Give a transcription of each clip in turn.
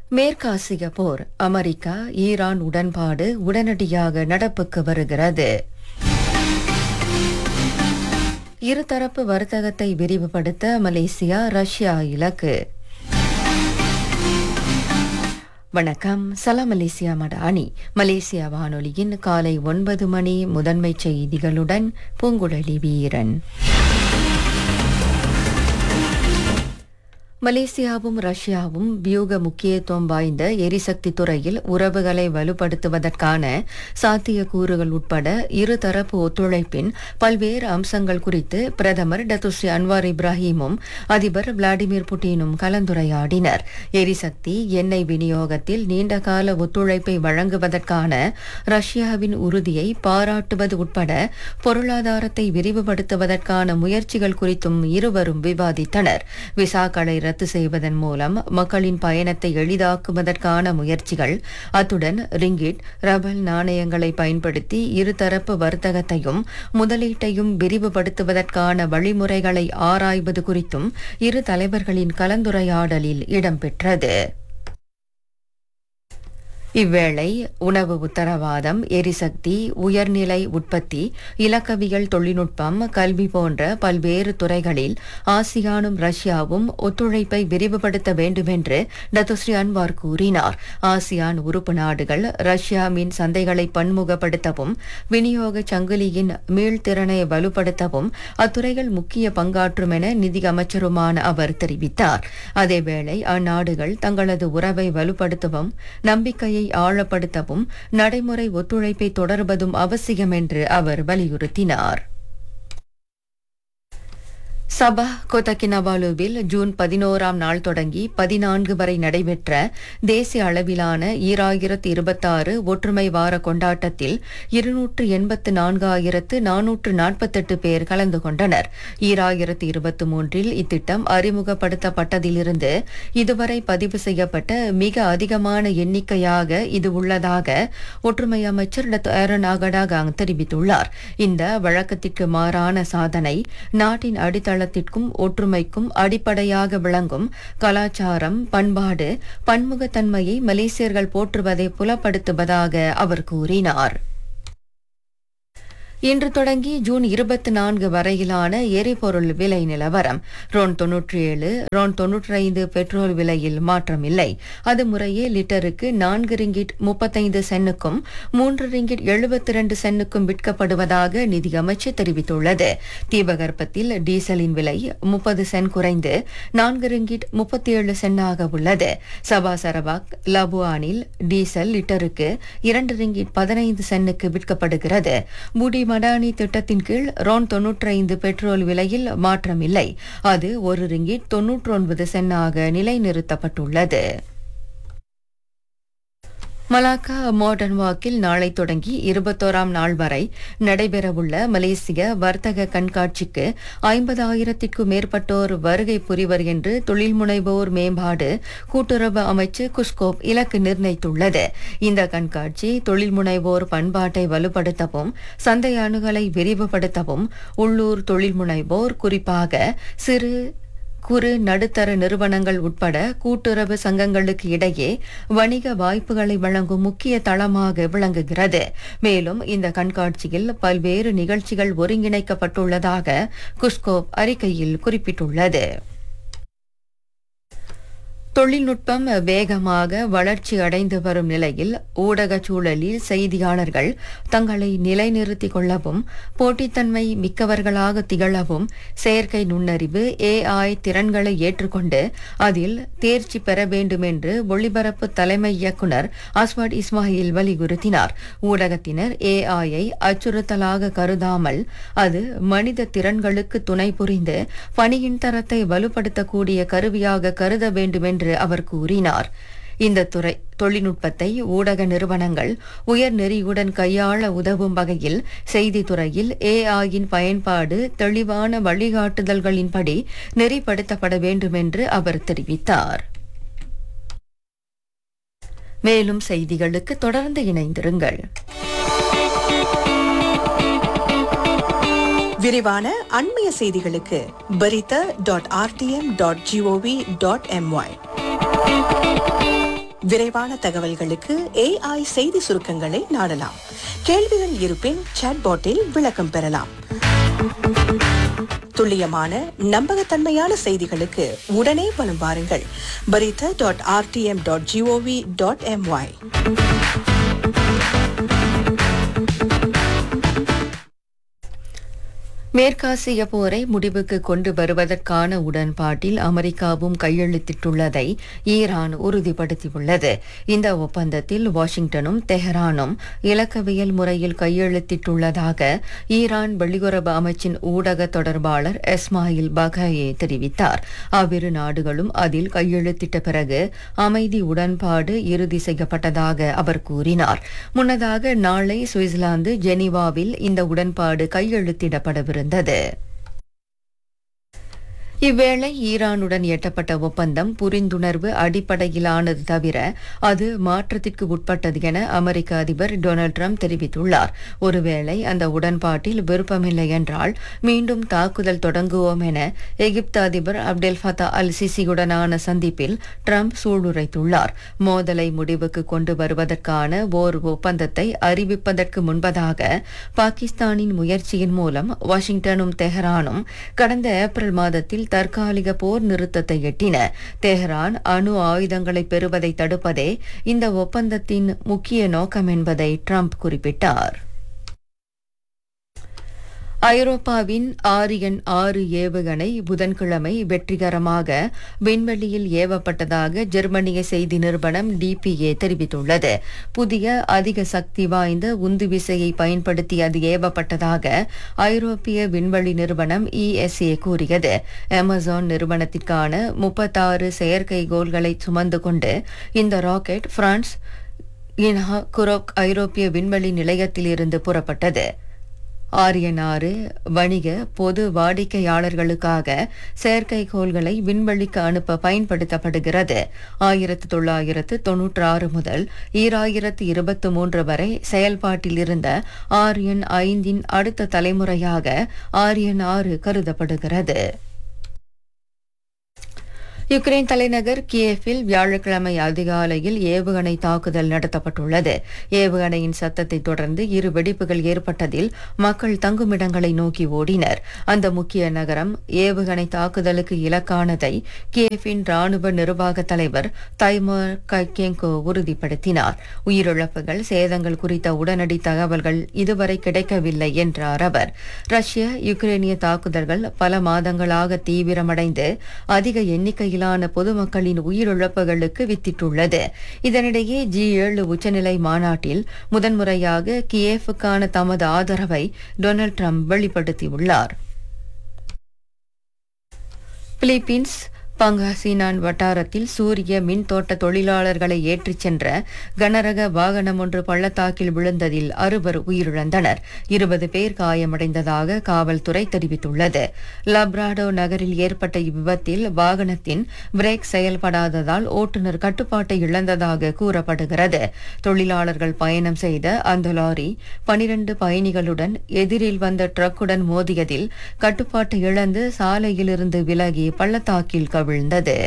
மேற்காசிய போர் America Iran உடன்பாடு உடனடியாக நடப்புக்கு வருகிறது இருதரப்பு வர்த்தகத்தை விரிவுபடுத்த மலேசியா ரஷ்யா இலக்கு வணக்கம் சலாம் மலேசியா மடானி மலேசியா வானொலியின் காலை ஒன்பது மணி முதன்மை செய்திகளுடன் பூங்குழலி வீரன் மலேசியாவும் ரஷ்யாவும் வியூக முக்கியத்துவம் வாய்ந்த எரிசக்தி துறையில் உறவுகளை வலுப்படுத்துவதற்கான சாத்தியக்கூறுகள் உட்பட இருதரப்பு ஒத்துழைப்பின் பல்வேறு அம்சங்கள் குறித்து பிரதமர் டத்துஸ்ரீ அன்வார் இப்ராஹிமும் அதிபர் விளாடிமிர் புட்டினும் கலந்துரையாடினர் எரிசக்தி எண்ணெய் விநியோகத்தில் நீண்டகால ஒத்துழைப்பை வழங்குவதற்கான ரஷ்யாவின் உறுதியை பாராட்டுவது உட்பட பொருளாதாரத்தை விரிவுபடுத்துவதற்கான முயற்சிகள் குறித்தும் இருவரும் விவாதித்தனர் விசாக்களை ரத்து செய்வதன் மூலம் மக்களின் பயணத்தை எளிதாக்குவதற்கான முயற்சிகள் அத்துடன் ரிங்கிட் ரபல் நாணயங்களை பயன்படுத்தி இருதரப்பு வர்த்தகத்தையும் முதலீட்டையும் விரிவுபடுத்துவதற்கான வழிமுறைகளை ஆராய்வது குறித்தும் இரு தலைவர்களின் கலந்துரையாடலில் இடம்பெற்றது இவ்வேளை உணவு உத்தரவாதம் எரிசக்தி உயர்நிலை உற்பத்தி இலக்கவியல் தொழில்நுட்பம் கல்வி போன்ற பல்வேறு துறைகளில் ஆசியானும் ரஷ்யாவும் ஒத்துழைப்பை விரிவுபடுத்த வேண்டுமென்று டத்துஸ்ரீ அன்வார் கூறினார் ஆசியான் உறுப்பு நாடுகள் ரஷ்யாவின் சந்தைகளை பன்முகப்படுத்தவும் விநியோக சங்கிலியின் மீள்திறனை வலுப்படுத்தவும் அத்துறைகள் முக்கிய பங்காற்றும் என நிதி அமைச்சருமான அவர் தெரிவித்தார் அதேவேளை அந்நாடுகள் தங்களது உறவை வலுப்படுத்தவும் நம்பிக்கையை ஆழப்படுத்தவும் நடைமுறை ஒத்துழைப்பை தொடர்வதும் அவசியம் என்று அவர் வலியுறுத்தினார் சபா கொத்தக்கினவாலுவில் ஜூன் பதினோராம் நாள் தொடங்கி பதினான்கு வரை நடைபெற்ற தேசிய அளவிலான ஈராயிரத்து இருபத்தாறு ஒற்றுமை வார கொண்டாட்டத்தில் இருநூற்று எண்பத்து நான்காயிரத்து நானூற்று நாற்பத்தெட்டு பேர் கலந்து கொண்டனர் ஈராயிரத்து இருபத்தி மூன்றில் இத்திட்டம் அறிமுகப்படுத்தப்பட்டதிலிருந்து இதுவரை பதிவு செய்யப்பட்ட மிக அதிகமான எண்ணிக்கையாக இது உள்ளதாக ஒற்றுமை அமைச்சர் டத்து ஏரன் ஆகடாகாங் தெரிவித்துள்ளார் இந்த வழக்கத்திற்கு மாறான சாதனை நாட்டின் அடித்தள தளத்திற்கும் ஒற்றுமைக்கும் அடிப்படையாக விளங்கும் கலாச்சாரம் பண்பாடு பன்முகத்தன்மையை மலேசியர்கள் போற்றுவதை புலப்படுத்துவதாக அவர் கூறினார் இன்று தொடங்கி ஜூன் இருபத்தி நான்கு வரையிலான எரிபொருள் விலை நிலவரம் ரோன் தொன்னூற்றி ஏழு ரோன் தொன்னூற்றி ஐந்து பெட்ரோல் விலையில் மாற்றமில்லை அது முறையே லிட்டருக்கு நான்கு ரிங்கிட் முப்பத்தைந்து சென்னுக்கும் மூன்று ரிங்கிட் எழுபத்தி இரண்டு சென்னுக்கும் விற்கப்படுவதாக நிதியமைச்சு தெரிவித்துள்ளது தீபகற்பத்தில் டீசலின் விலை முப்பது சென் குறைந்து நான்கு ரிங்கிட் முப்பத்தி ஏழு சென்னாக உள்ளது சபா சரபாக் லபுவானில் டீசல் லிட்டருக்கு இரண்டு ரிங்கிட் பதினைந்து சென்னுக்கு விற்கப்படுகிறது பூடி மடானி திட்டத்தின் கீழ் ரோன் தொன்னூற்றி ஐந்து பெட்ரோல் விலையில் மாற்றமில்லை அது ஒரு ரிங்கிட் தொன்னூற்றி ஒன்பது சென்னாக நிலைநிறுத்தப்பட்டுள்ளது மலாக்கா மாடர்ன் வாக்கில் நாளை தொடங்கி இருபத்தோராம் நாள் வரை நடைபெறவுள்ள மலேசிய வர்த்தக கண்காட்சிக்கு ஐம்பதாயிரத்திற்கும் மேற்பட்டோர் வருகை புரிவர் என்று தொழில் முனைவோர் மேம்பாடு கூட்டுறவு அமைச்சு குஸ்கோப் இலக்கு நிர்ணயித்துள்ளது இந்த கண்காட்சி தொழில் முனைவோர் பண்பாட்டை வலுப்படுத்தவும் சந்தை அணுகலை விரிவுபடுத்தவும் உள்ளூர் தொழில் முனைவோர் குறிப்பாக சிறு குறு நடுத்தர நிறுவனங்கள் உட்பட கூட்டுறவு சங்கங்களுக்கு இடையே வணிக வாய்ப்புகளை வழங்கும் முக்கிய தளமாக விளங்குகிறது மேலும் இந்த கண்காட்சியில் பல்வேறு நிகழ்ச்சிகள் ஒருங்கிணைக்கப்பட்டுள்ளதாக குஸ்கோப் அறிக்கையில் குறிப்பிட்டுள்ளது தொழில்நுட்பம் வேகமாக வளர்ச்சி அடைந்து வரும் நிலையில் ஊடகச் சூழலில் செய்தியாளர்கள் தங்களை நிலைநிறுத்திக் கொள்ளவும் போட்டித்தன்மை மிக்கவர்களாக திகழவும் செயற்கை நுண்ணறிவு ஏஐ திறன்களை ஏற்றுக்கொண்டு அதில் தேர்ச்சி பெற வேண்டும் என்று ஒளிபரப்பு தலைமை இயக்குனர் அஸ்வாட் இஸ்மாயில் வலியுறுத்தினார் ஊடகத்தினர் ஏஐயை அச்சுறுத்தலாக கருதாமல் அது மனித திறன்களுக்கு துணை புரிந்து பணியின் தரத்தை வலுப்படுத்தக்கூடிய கருவியாக கருத வேண்டும் என்று அவர் கூறினார் இந்த துறை தொழில்நுட்பத்தை ஊடக நிறுவனங்கள் உயர் நெறியுடன் கையாள உதவும் வகையில் செய்தித்துறையில் ஏஐயின் பயன்பாடு தெளிவான வழிகாட்டுதல்களின்படி நெறிப்படுத்தப்பட வேண்டும் என்று அவர் தெரிவித்தார் மேலும் செய்திகளுக்கு தொடர்ந்து இணைந்திருங்கள் விரிவான அண்மைய செய்திகளுக்கு பரித dot RTM dot GOV dot MY விரைவான தகவல்களுக்கு ஏஐ செய்தி சுருக்கங்களை நாடலாம் கேள்விகள் இருப்பின் சாட்பாட்டில் விளக்கம் பெறலாம் துல்லியமான நம்பகத்தன்மையான செய்திகளுக்கு உடனே வலம் வாருங்கள் பரித dot RTM dot GOV dot MY மேற்காசிய போரை முடிவுக்கு கொண்டு வருவதற்கான உடன்பாட்டில் அமெரிக்காவும் கையெழுத்திட்டுள்ளதை ஈரான் உறுதிப்படுத்தியுள்ளது இந்த ஒப்பந்தத்தில் வாஷிங்டனும் தெஹரானும் இலக்கவியல் முறையில் கையெழுத்திட்டுள்ளதாக ஈரான் வெளியுறவு அமைச்சின் ஊடக தொடர்பாளர் எஸ்மாயில் பகாயே தெரிவித்தார் அவ்விரு நாடுகளும் அதில் கையெழுத்திட்ட பிறகு அமைதி உடன்பாடு இறுதி செய்யப்பட்டதாக அவர் கூறினார் முன்னதாக நாளை சுவிட்சர்லாந்து ஜெனீவாவில் இந்த உடன்பாடு கையெழுத்திடப்படவிருந்தது இவ்வேளை ஈரானுடன் எட்டப்பட்ட ஒப்பந்தம் புரிந்துணர்வு அடிப்படையிலானது தவிர அது மாற்றத்திற்கு உட்பட்டது என அமெரிக்க அதிபர் டொனால்ட் ட்ரம்ப் தெரிவித்துள்ளார் ஒருவேளை அந்த உடன்பாட்டில் விருப்பமில்லை என்றால் மீண்டும் தாக்குதல் தொடங்குவோம் என எகிப்து அதிபர் அப்டெல் ஃபதா அல் சிசியுடனான சந்திப்பில் ட்ரம்ப் சூளுரைத்துள்ளார் மோதலை முடிவுக்கு கொண்டு வருவதற்கான ஓர் ஒப்பந்தத்தை அறிவிப்பதற்கு முன்பதாக பாகிஸ்தானின் முயற்சியின் மூலம் வாஷிங்டனும் தெஹரானும் கடந்த ஏப்ரல் மாதத்தில் தற்காலிக போர் நிறுத்தத்தை எட்டின தெஹரான் அணு ஆயுதங்களை பெறுவதை தடுப்பதே இந்த ஒப்பந்தத்தின் முக்கிய நோக்கம் என்பதை ட்ரம்ப் குறிப்பிட்டார் ஐரோப்பாவின் ஆரியன் ஆறு ஏவுகணை புதன்கிழமை வெற்றிகரமாக விண்வெளியில் ஏவப்பட்டதாக ஜெர்மனிய செய்தி நிறுவனம் டிபிஏ தெரிவித்துள்ளது புதிய அதிக சக்தி வாய்ந்த உந்து விசையை பயன்படுத்தி அது ஏவப்பட்டதாக ஐரோப்பிய விண்வெளி நிறுவனம் இஎஸ்ஏ கூறியது அமேசான் நிறுவனத்திற்கான முப்பத்தாறு செயற்கைக்கோள்களை சுமந்து கொண்டு இந்த ராக்கெட் பிரான்ஸ் இன்ஹா குரோக் ஐரோப்பிய விண்வெளி நிலையத்திலிருந்து புறப்பட்டது ஆரியன் ஆறு வணிக பொது வாடிக்கையாளர்களுக்காக செயற்கைக்கோள்களை விண்வெளிக்கு அனுப்ப பயன்படுத்தப்படுகிறது ஆயிரத்து தொள்ளாயிரத்து தொன்னூற்று ஆறு முதல் ஈராயிரத்து இருபத்தி மூன்று வரை செயல்பாட்டில் இருந்த ஆரியன் ஐந்தின் அடுத்த தலைமுறையாக ஆரியன் ஆறு கருதப்படுகிறது யுக்ரைன் தலைநகர் கியேஃபில் வியாழக்கிழமை அதிகாலையில் ஏவுகணை தாக்குதல் நடத்தப்பட்டுள்ளது ஏவுகணையின் சத்தத்தை தொடர்ந்து இரு வெடிப்புகள் ஏற்பட்டதில் மக்கள் தங்குமிடங்களை நோக்கி ஓடினர் அந்த முக்கிய நகரம் ஏவுகணை தாக்குதலுக்கு இலக்கானதை கியேஃபின் ராணுவ நிர்வாக தலைவர் தைமர் கைகேங்கோ உறுதிப்படுத்தினார் உயிரிழப்புகள் சேதங்கள் குறித்த உடனடி தகவல்கள் இதுவரை கிடைக்கவில்லை என்றார் அவர் ரஷ்ய யுக்ரைனிய தாக்குதல்கள் பல மாதங்களாக தீவிரமடைந்து அதிக எண்ணிக்கையிலான பொதுமக்களின் உயிரிழப்புகளுக்கு வித்திட்டுள்ளது இதனிடையே ஜி ஏழு உச்சநிலை மாநாட்டில் முதன்முறையாக கியேஃபுக்கான தமது ஆதரவை டொனால்ட் ட்ரம்ப் வெளிப்படுத்தியுள்ளார் பிலிப்பீன்ஸ் பங்காசினான் வட்டாரத்தில் சூரிய மின் தோட்ட தொழிலாளர்களை ஏற்றிச் சென்ற கனரக வாகனம் ஒன்று பள்ளத்தாக்கில் விழுந்ததில் அறுவர் உயிரிழந்தனர் இருபது பேர் காயமடைந்ததாக காவல்துறை தெரிவித்துள்ளது லப்ராடோ நகரில் ஏற்பட்ட இவ்விபத்தில் வாகனத்தின் பிரேக் செயல்படாததால் ஓட்டுநர் கட்டுப்பாட்டை இழந்ததாக கூறப்படுகிறது தொழிலாளர்கள் பயணம் செய்த அந்த லாரி பனிரண்டு பயணிகளுடன் எதிரில் வந்த ட்ரக்குடன் மோதியதில் கட்டுப்பாட்டை இழந்து சாலையிலிருந்து விலகி பள்ளத்தாக்கில் கவிழ்ந்தது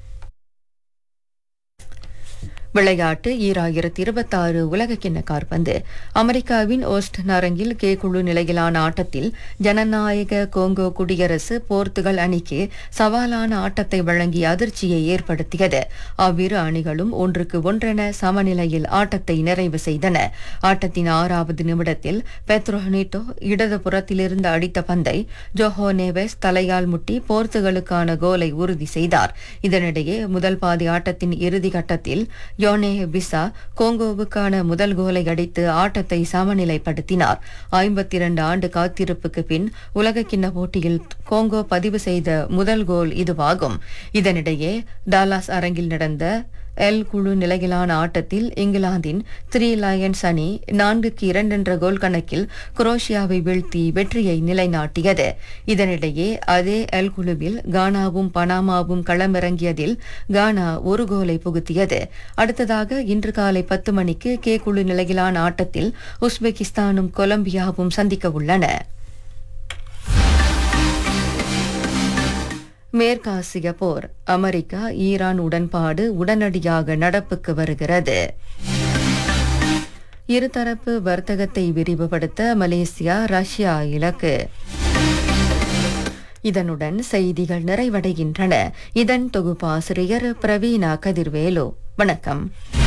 விளையாட்டு ஈராயிரத்தி இருபத்தாறு உலகக்கிண்ண காற்பந்து அமெரிக்காவின் ஓஸ்டன் அரங்கில் கே குழு நிலையிலான ஆட்டத்தில் ஜனநாயக கோங்கோ குடியரசு போர்த்துகல் அணிக்கு சவாலான ஆட்டத்தை வழங்கி அதிர்ச்சியை ஏற்படுத்தியது அவ்விரு அணிகளும் ஒன்றுக்கு ஒன்றென சமநிலையில் ஆட்டத்தை நிறைவு செய்தன ஆட்டத்தின் ஆறாவது நிமிடத்தில் பெத்ரோனிட்டோ இடது புறத்திலிருந்து அடித்த பந்தை ஜோஹோ நேவெஸ் தலையால் முட்டி போர்த்துகலுக்கான கோலை உறுதி செய்தார் இதனிடையே முதல் பாதி ஆட்டத்தின் இறுதி கட்டத்தில் யோனே பிசா கோங்கோவுக்கான முதல் கோலை அடித்து ஆட்டத்தை சமநிலைப்படுத்தினார் ஐம்பத்தி இரண்டு ஆண்டு காத்திருப்புக்கு பின் உலகக்கிண்ண போட்டியில் கோங்கோ பதிவு செய்த முதல் கோல் இதுவாகும் இதனிடையே டாலாஸ் அரங்கில் நடந்த எல் குழு நிலையிலான ஆட்டத்தில் இங்கிலாந்தின் த்ரீ லயன்ஸ் அணி நான்குக்கு இரண்டு என்ற கோல் கணக்கில் குரோஷியாவை வீழ்த்தி வெற்றியை நிலைநாட்டியது இதனிடையே அதே எல் குழுவில் கானாவும் பனாமாவும் களமிறங்கியதில் கானா ஒரு கோலை புகுத்தியது அடுத்ததாக இன்று காலை பத்து மணிக்கு கே குழு நிலையிலான ஆட்டத்தில் உஸ்பெகிஸ்தானும் கொலம்பியாவும் சந்திக்க உள்ளன மேற்காசிய போர் அமெரிக்கா ஈரான் உடன்பாடு உடனடியாக நடப்புக்கு வருகிறது இருதரப்பு வர்த்தகத்தை விரிவுபடுத்த மலேசியா ரஷ்யா இலக்கு இதனுடன் செய்திகள் நிறைவடைகின்றன இதன் தொகுப்பாசிரியர் பிரவீனா கதிர்வேலு வணக்கம்